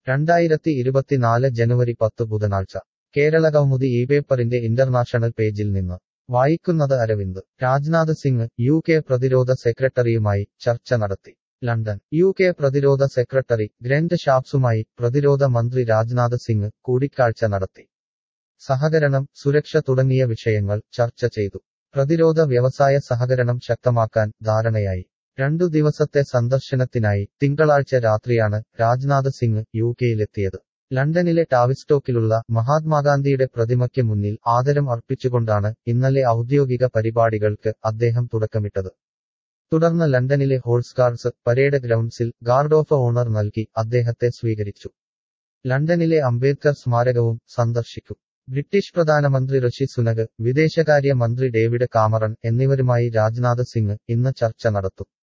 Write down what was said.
രണ്ടായിരത്തി ഇരുപത്തിനാല് ജനുവരി പത്ത് ബുധനാഴ്ച കേരളകൗമുദി ഈ പേപ്പറിന്റെ ഇന്റർനാഷണൽ പേജിൽ നിന്ന് വായിക്കുന്നത് അരവിന്ദ് രാജ്നാഥ് സിംഗ് യു കെ പ്രതിരോധ സെക്രട്ടറിയുമായി ചർച്ച നടത്തി ലണ്ടൻ യു കെ പ്രതിരോധ സെക്രട്ടറി ഗ്രന്റ് ഷാപ്സുമായി പ്രതിരോധ മന്ത്രി രാജ്നാഥ് സിംഗ് കൂടിക്കാഴ്ച നടത്തി സഹകരണം സുരക്ഷ തുടങ്ങിയ വിഷയങ്ങൾ ചർച്ച ചെയ്തു പ്രതിരോധ വ്യവസായ സഹകരണം ശക്തമാക്കാൻ ധാരണയായി രണ്ടു ദിവസത്തെ സന്ദർശനത്തിനായി തിങ്കളാഴ്ച രാത്രിയാണ് രാജ്നാഥ് സിംഗ് യു കെയിലെത്തിയത് ലണ്ടനിലെ ടാവിസ്റ്റോക്കിലുള്ള മഹാത്മാഗാന്ധിയുടെ പ്രതിമയ്ക്ക് മുന്നിൽ ആദരം അർപ്പിച്ചുകൊണ്ടാണ് ഇന്നലെ ഔദ്യോഗിക പരിപാടികൾക്ക് അദ്ദേഹം തുടക്കമിട്ടത് തുടർന്ന് ലണ്ടനിലെ ഹോൾസ്കാർസ് പരേഡ് ഗ്രൗണ്ട്സിൽ ഗാർഡ് ഓഫ് ഓണർ നൽകി അദ്ദേഹത്തെ സ്വീകരിച്ചു ലണ്ടനിലെ അംബേദ്കർ സ്മാരകവും സന്ദർശിക്കും ബ്രിട്ടീഷ് പ്രധാനമന്ത്രി ഋഷി സുനക് വിദേശകാര്യ മന്ത്രി ഡേവിഡ് കാമറൺ എന്നിവരുമായി രാജ്നാഥ് സിംഗ് ഇന്ന് ചർച്ച നടത്തും